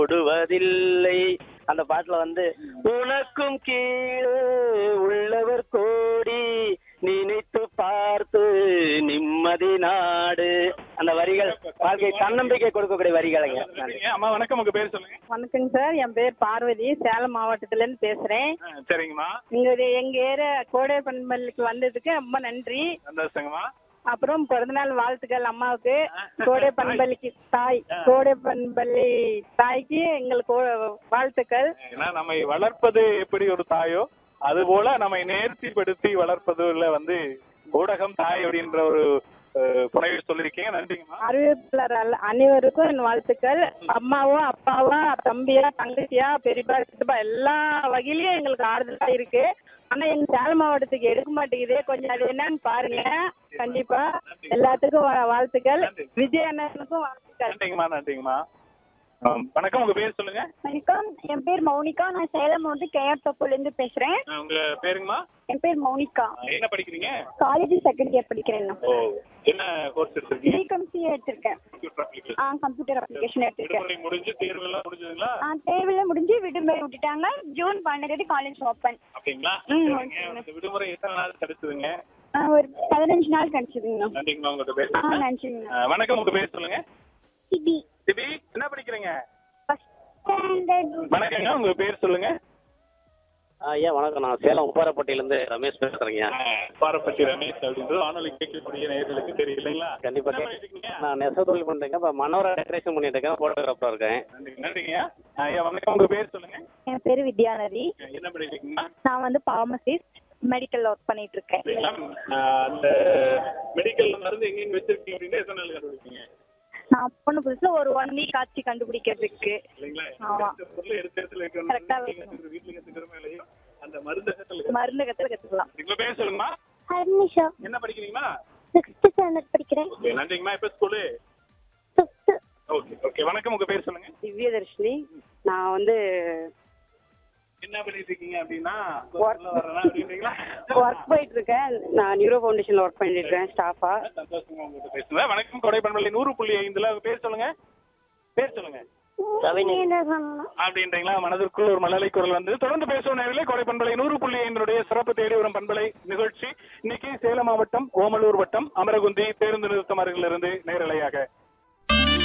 விடுவதில்லை அந்த பாட்டுல வந்து உனக்கும் கீழே உள்ளவர் கோடி நினைத்து பார்த்து நிம்மதி நாடு அந்த வரிகள் வாழ்க்கை தன்னம்பிக்கை கொடுக்கக்கூடிய வரிகளுங்க நன்றி. அம்மா வணக்கம் உங்க பேர் சொல்லுங்க வணக்கங்க சார் என் பேர் பார்வதி சேலம் மாவட்டத்துல இருந்து பேசுறேன் ஆ, சரிங்கம்மா இங்க இது எங்க ஏரியா கோடை பண்பலுக்கு வந்ததுக்கு ரொம்ப நன்றி சந்தோஷங்கம்மா அப்புறம் பிறந்தநாள் வாழ்த்துக்கள் அம்மாவுக்கு கோடை பண்பலிக்கு தாய் கோடை பண்பலி தாய்க்கு எங்களுக்கு கோ- வாழ்த்துக்கள் ஏன்னா நம்மை வளர்ப்பது எப்படி ஒரு தாயோ அது போல நம்மை நேர்த்திப்படுத்தி வளர்ப்பதுல வந்து ஊடகம் தாய் அப்படின்ற ஒரு அஹ், புனைவை சொல்லியிருக்கீங்க நன்றிங்கம்மா அறிவிப்பாளர் அல்ல- அனைவருக்கும் என் வாழ்த்துக்கள் அம்மாவோ அப்பாவோ தம்பியா தங்கச்சியா பெரியப்பா சித்தப்பா எல்லா வகையிலயும் எங்களுக்கு ஆறுதலா இருக்கு ஆனா எங்க சேலம் மாவட்டத்துக்கு எடுக்க மாட்டேங்குது கொஞ்சம் அது என்னன்னு பாருங்க கண்டிப்பா எல்லாத்துக்கும் வா- வாழ்த்துக்கள் விஜய் அண்ணனுக்கும் வாழ்த்துக்கள் நன்றிங்கம்மா நன்றிங்கம்மா ஆம், வணக்கம் உங்க பேர் சொல்லுங்க வணக்கம் என் பேர் மௌனிகா நான் சேலம் வந்து கேஆர் தொப்புல இருந்து பேசுறேன் ஆ, உங்க பேருங்கம்மா என் பேர் மௌனிகா ஆ, என்ன படிக்கிறீங்க காலேஜ் செகண்ட் இயர் படிக்கிறேன் நான் ஓ என்ன கோர்ஸ் எடுத்திருக்கீங்க பிகாம்சி எடுத்திருக்கேன் கம்ப்யூட்டர் அப்ளிகேஷன் ஆ கம்ப்யூட்டர் அப்ளிகேஷன் எடுத்திருக்கேன் விடுமுறை முடிஞ்சு தேர்வு எல்லாம் முடிஞ்சதுங்களா ஆ தேர்வில் முடிஞ்சு விடுமுறை விட்டுட்டாங்க ஜூன் பன்னெண்டு காலேஜ் ஓப்பன் அப்படிங்களா ம், சரிங்க. அந்த விடுமுறை எத்தனை நாள் கிடைச்சதுங்க ஒரு பதினஞ்சு நாள் கிடைச்சதுங்கண்ணா நன்றிங்கம்மா உங்கள்கிட்ட ஆ பேசுறேன் நன்றிங்கண்ணா ஆ, வணக்கம் உங்க பேர் சொல்லுங்க சிபி சிபி என்ன படிக்கிறீங்க ஃபர்ஸ்ட் ஸ்டாண்டர்ட் வணக்கங்க உங்க பேர் சொல்லுங்க ஐயா வணக்கம் நான் சேலம் உப்பாரப்பட்டியிலேருந்து ரமேஷ் பேசுறேங்க பாரப்பட்டி ரமேஷ் அப்படின்றது வானொலி கேட்கக்கூடிய நேயர்களுக்கு தெரியும் இல்லைங்களா கண்டிப்பா என்ன கே- பண்ணிட்டு இருக்கீங்க? நான் நெசவு தொழில் பண்றேங்க இப்போ மனோரா டெக்கரேஷன் பண்ணிட்டு இருக்கேன் போட்டோகிராஃபராக இருக்கேன் நன்றி நன்றிங்க ஆ, ஐயா வணக்கம் உங்க பேர் சொல்லுங்க என் பேர் வித்யாநதி என்ன பண்ணிருக்கீங்கன்னா நான் வந்து பார்மசிஸ்ட் மெடிக்கல் ஒர்க் பண்ணிட்டு இருக்கேன் அந்த மெடிக்கல் மருந்து எங்கெங்க வச்சிருக்கீங்க அப்படின்னு எத்தனை நாள் கண்டுபிடிப்பீங்க நான் போன புதுசுல ஒரு ஒன் வீக் ஆச்சு கண்டுபிடிக்கிறதுக்கு இல்லைங்களா ஆமா. இந்த பொருளை எடுத்து இடத்துல Correct ஆ வைக்கணும் வீட்டுல கத்துக்கிறோமே இல்லையோ அந்த மருந்து கட்டல மருந்து கத்துல கத்துக்கலாம் உங்க பேர் சொல்லுங்கம்மா ஹர்னிஷா என்ன படிக்கிறீங்களா சிக்ஸ்த் ஸ்டாண்டர்ட் படிக்கிறேன் ஓகே நன்றிங்கம்மா எப்ப ஸ்கூலு ஃபிஃப்த் ஓகே ஓகே வணக்கம் உங்க பேர் சொல்லுங்க திவ்யதர்ஷினி நான் வந்து என்ன பண்ணிட்டு இருக்கீங்க அப்படின்னா சொல்ல வரேனா அப்படின்றீங்களா ஒர்க் போயிட்டு இருக்கேன் நான் நியூரோ ஃபவுண்டேஷன்ல ஒர்க் பண்ணிட்டு இருக்கேன் ஸ்டாஃபா சந்தோஷமா உங்ககிட்ட பேசுவேன் வணக்கம் கொடை பண்பலை நூறு புள்ளி ஐந்துல உங்க பேர் சொல்லுங்க பேர் சொல்லுங்க அப்படின்றீங்களா மனதிற்குள் ஒரு மழலை குரல் வந்து தொடர்ந்து பேசும் நேரிலே கொடை பண்பலை நூறு புள்ளி ஐந்தினுடைய சிறப்பு தேடி வரும் பண்பலை நிகழ்ச்சி இன்னைக்கு சேலம் மாவட்டம் ஓமலூர் வட்டம் அமரகுந்தி பேருந்து நிறுத்தம் அருகிலிருந்து நேரலையாக